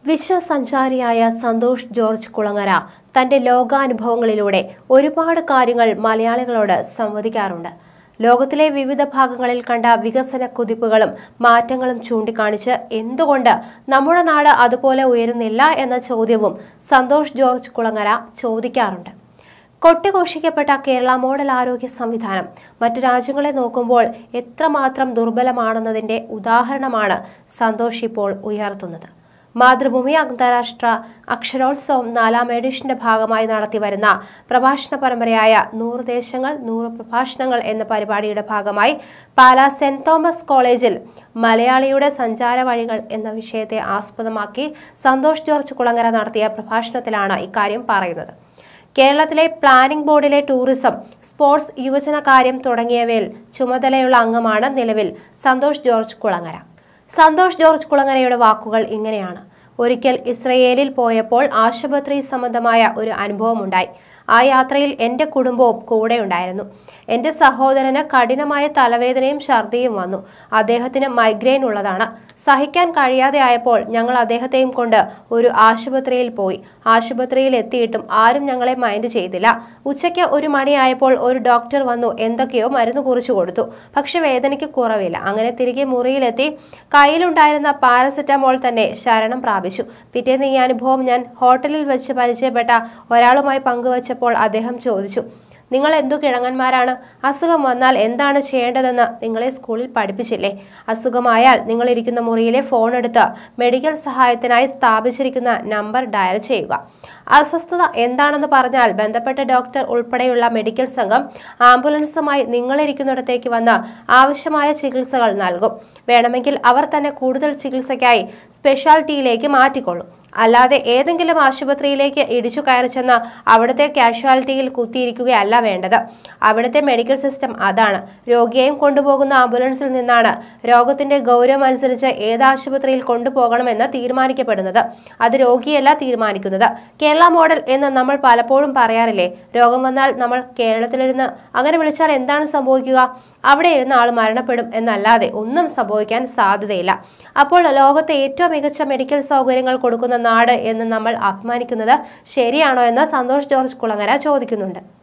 വിശ്വസഞ്ചാരിയായ സന്തോഷ് ജോർജ് കുളങ്ങര തന്റെ ലോകാനുഭവങ്ങളിലൂടെ ഒരുപാട് കാര്യങ്ങൾ മലയാളികളോട് സംവദിക്കാറുണ്ട് ലോകത്തിലെ വിവിധ ഭാഗങ്ങളിൽ കണ്ട വികസന കുതിപ്പുകളും മാറ്റങ്ങളും ചൂണ്ടിക്കാണിച്ച് എന്തുകൊണ്ട് നമ്മുടെ നാട് അതുപോലെ ഉയരുന്നില്ല എന്ന ചോദ്യവും സന്തോഷ് ജോർജ് കുളങ്ങര ചോദിക്കാറുണ്ട് കൊട്ടിഘോഷിക്കപ്പെട്ട കേരള മോഡൽ ആരോഗ്യ സംവിധാനം മറ്റു രാജ്യങ്ങളെ നോക്കുമ്പോൾ എത്രമാത്രം ദുർബലമാണെന്നതിന്റെ ഉദാഹരണമാണ് സന്തോഷ് ഇപ്പോൾ ഉയർത്തുന്നത് മാതൃഭൂമി അന്താരാഷ്ട്ര അക്ഷരോത്സവം നാലാം എഡിഷന്റെ ഭാഗമായി നടത്തിവരുന്ന പ്രഭാഷണ പരമ്പരയായ നൂറ് ദേശങ്ങൾ നൂറ് പ്രഭാഷണങ്ങൾ എന്ന പരിപാടിയുടെ ഭാഗമായി പാലാ സെന്റ് തോമസ് കോളേജിൽ മലയാളിയുടെ സഞ്ചാര വഴികൾ എന്ന വിഷയത്തെ ആസ്പദമാക്കി സന്തോഷ് ജോർജ് കുളങ്ങര നടത്തിയ പ്രഭാഷണത്തിലാണ് ഇക്കാര്യം പറയുന്നത് കേരളത്തിലെ പ്ലാനിംഗ് ബോർഡിലെ ടൂറിസം സ്പോർട്സ് യുവജന കാര്യം തുടങ്ങിയവയിൽ ചുമതലയുള്ള അംഗമാണ് നിലവിൽ സന്തോഷ് ജോർജ് കുളങ്ങര സന്തോഷ് ജോർജ് കുളങ്ങരയുടെ വാക്കുകൾ ഇങ്ങനെയാണ് ഒരിക്കൽ ഇസ്രയേലിൽ പോയപ്പോൾ ആശുപത്രി സംബന്ധമായ ഒരു അനുഭവമുണ്ടായി ആ യാത്രയിൽ എൻ്റെ കുടുംബവും കൂടെ ഉണ്ടായിരുന്നു എൻ്റെ സഹോദരന് കഠിനമായ തലവേദനയും ഛർദിയും വന്നു അദ്ദേഹത്തിന് മൈഗ്രെയിൻ ഉള്ളതാണ് സഹിക്കാൻ കഴിയാതെ ആയപ്പോൾ ഞങ്ങൾ അദ്ദേഹത്തെയും കൊണ്ട് ഒരു ആശുപത്രിയിൽ പോയി ആശുപത്രിയിൽ എത്തിയിട്ടും ആരും ഞങ്ങളെ മൈൻഡ് ചെയ്തില്ല ഉച്ചയ്ക്ക് ഒരു മണിയായപ്പോൾ ഒരു ഡോക്ടർ വന്നു എന്തൊക്കെയോ മരുന്ന് കുറിച്ചു കൊടുത്തു പക്ഷെ വേദനയ്ക്ക് കുറവില്ല അങ്ങനെ തിരികെ മുറിയിലെത്തി കയ്യിലുണ്ടായിരുന്ന പാരസെറ്റമോൾ തന്നെ ശരണം പ്രാപിച്ചു പിറ്റേന്ന് ഈ അനുഭവം ഞാൻ ഹോട്ടലിൽ വെച്ച് പരിചയപ്പെട്ട ഒരാളുമായി പങ്കുവച്ചപ്പോൾ അദ്ദേഹം ചോദിച്ചു നിങ്ങൾ എന്തു കിഴങ്ങന്മാരാണ് അസുഖം വന്നാൽ എന്താണ് ചെയ്യേണ്ടതെന്ന് നിങ്ങളെ സ്കൂളിൽ പഠിപ്പിച്ചില്ലേ അസുഖമായാൽ നിങ്ങൾ ഇരിക്കുന്ന മുറിയിലെ ഫോൺ എടുത്ത് മെഡിക്കൽ സഹായത്തിനായി സ്ഥാപിച്ചിരിക്കുന്ന നമ്പർ ഡയൽ ചെയ്യുക അസ്വസ്ഥത എന്താണെന്ന് പറഞ്ഞാൽ ബന്ധപ്പെട്ട ഡോക്ടർ ഉൾപ്പെടെയുള്ള മെഡിക്കൽ സംഘം ആംബുലൻസുമായി നിങ്ങളിരിക്കുന്നിടത്തേക്ക് വന്ന് ആവശ്യമായ ചികിത്സകൾ നൽകും വേണമെങ്കിൽ അവർ തന്നെ കൂടുതൽ ചികിത്സയ്ക്കായി സ്പെഷ്യാലിറ്റിയിലേക്ക് മാറ്റിക്കൊള്ളും അല്ലാതെ ഏതെങ്കിലും ആശുപത്രിയിലേക്ക് ഇടിച്ചു കയറി ചെന്ന് അവിടുത്തെ കാഷ്വാലിറ്റിയിൽ കുത്തിയിരിക്കുകയല്ല വേണ്ടത് അവിടുത്തെ മെഡിക്കൽ സിസ്റ്റം അതാണ് രോഗിയെയും കൊണ്ടുപോകുന്ന ആംബുലൻസിൽ നിന്നാണ് രോഗത്തിന്റെ ഗൗരവം അനുസരിച്ച് ഏത് ആശുപത്രിയിൽ കൊണ്ടുപോകണമെന്ന് തീരുമാനിക്കപ്പെടുന്നത് അത് രോഗിയല്ല തീരുമാനിക്കുന്നത് കേരള മോഡൽ എന്ന് നമ്മൾ പലപ്പോഴും പറയാറില്ലേ രോഗം വന്നാൽ നമ്മൾ കേരളത്തിലിരുന്ന് അങ്ങനെ വിളിച്ചാൽ എന്താണ് സംഭവിക്കുക അവിടെ ഇരുന്ന ആൾ മരണപ്പെടും എന്നല്ലാതെ ഒന്നും സംഭവിക്കാൻ സാധ്യതയില്ല അപ്പോൾ ലോകത്തെ ഏറ്റവും മികച്ച മെഡിക്കൽ സൗകര്യങ്ങൾ കൊടുക്കുന്ന നാട് എന്ന് നമ്മൾ അഭിമാനിക്കുന്നത് ശരിയാണോ എന്ന് സന്തോഷ് ജോർജ് കുളങ്ങര ചോദിക്കുന്നുണ്ട്